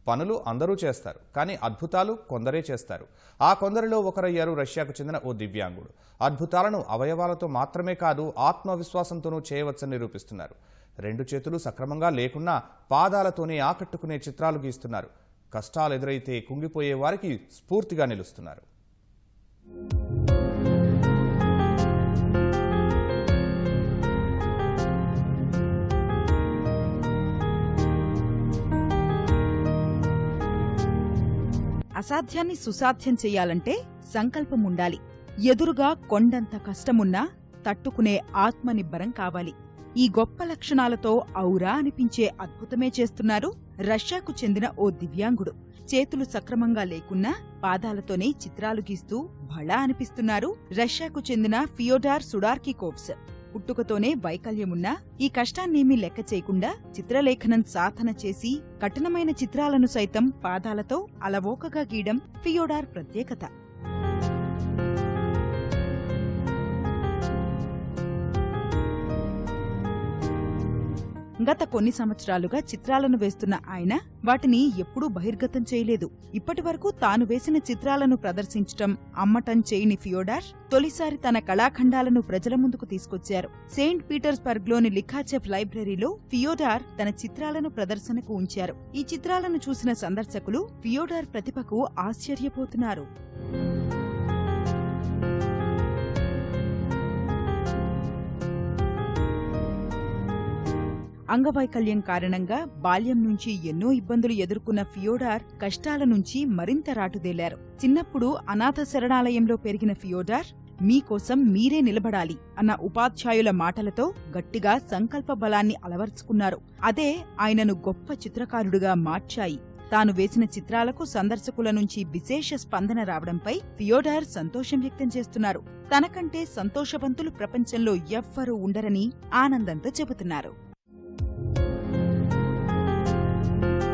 పనులు అందరూ చేస్తారు కానీ అద్భుతాలు కొందరే చేస్తారు ఆ కొందరిలో ఒకరయ్యారు రష్యాకు చెందిన ఓ దివ్యాంగుడు అద్భుతాలను అవయవాలతో మాత్రమే కాదు ఆత్మవిశ్వాసంతోనూ చేయవచ్చని నిరూపిస్తున్నారు రెండు చేతులు సక్రమంగా లేకున్నా పాదాలతోనే ఆకట్టుకునే చిత్రాలు గీస్తున్నారు కష్టాలు ఎదురైతే కుంగిపోయే వారికి స్ఫూర్తిగా నిలుస్తున్నారు అసాధ్యాన్ని సుసాధ్యం చెయ్యాలంటే సంకల్పం ఉండాలి ఎదురుగా కొండంత కష్టమున్నా తట్టుకునే ఆత్మనిబ్బరం కావాలి ఈ గొప్ప లక్షణాలతో ఔరా అనిపించే అద్భుతమే చేస్తున్నారు రష్యాకు చెందిన ఓ దివ్యాంగుడు చేతులు సక్రమంగా లేకున్నా పాదాలతోనే చిత్రాలు గీస్తూ భళా అనిపిస్తున్నారు రష్యాకు చెందిన ఫియోడార్ సుడార్కికోవ్స్ పుట్టుకతోనే వైకల్యమున్నా ఈ కష్టాన్నేమీ లెక్క చేయకుండా చిత్రలేఖనం సాధన చేసి కఠినమైన చిత్రాలను సైతం పాదాలతో అలవోకగా గీయడం ఫియోడార్ ప్రత్యేకత గత కొన్ని సంవత్సరాలుగా చిత్రాలను వేస్తున్న ఆయన వాటిని ఎప్పుడూ బహిర్గతం చేయలేదు ఇప్పటి వరకు తాను వేసిన చిత్రాలను ప్రదర్శించటం అమ్మటం చేయని ఫియోడార్ తొలిసారి తన కళాఖండాలను ప్రజల ముందుకు తీసుకొచ్చారు సెయింట్ పీటర్స్బర్గ్లోని లిఖాచెఫ్ లైబ్రరీలో ఫియోడార్ తన చిత్రాలను ప్రదర్శనకు ఉంచారు ఈ చిత్రాలను చూసిన సందర్శకులు ఫియోడార్ ప్రతిభకు ఆశ్చర్యపోతున్నారు అంగవైకల్యం కారణంగా బాల్యం నుంచి ఎన్నో ఇబ్బందులు ఎదుర్కొన్న ఫియోడార్ కష్టాల నుంచి మరింత రాటుదేలారు చిన్నప్పుడు అనాథ శరణాలయంలో పెరిగిన ఫియోడార్ మీకోసం మీరే నిలబడాలి అన్న ఉపాధ్యాయుల మాటలతో గట్టిగా సంకల్ప బలాన్ని అలవర్చుకున్నారు అదే ఆయనను గొప్ప చిత్రకారుడిగా మార్చాయి తాను వేసిన చిత్రాలకు సందర్శకుల నుంచి విశేష స్పందన రావడంపై ఫియోడార్ సంతోషం వ్యక్తం చేస్తున్నారు తనకంటే సంతోషవంతులు ప్రపంచంలో ఎవ్వరూ ఉండరని ఆనందంతో చెబుతున్నారు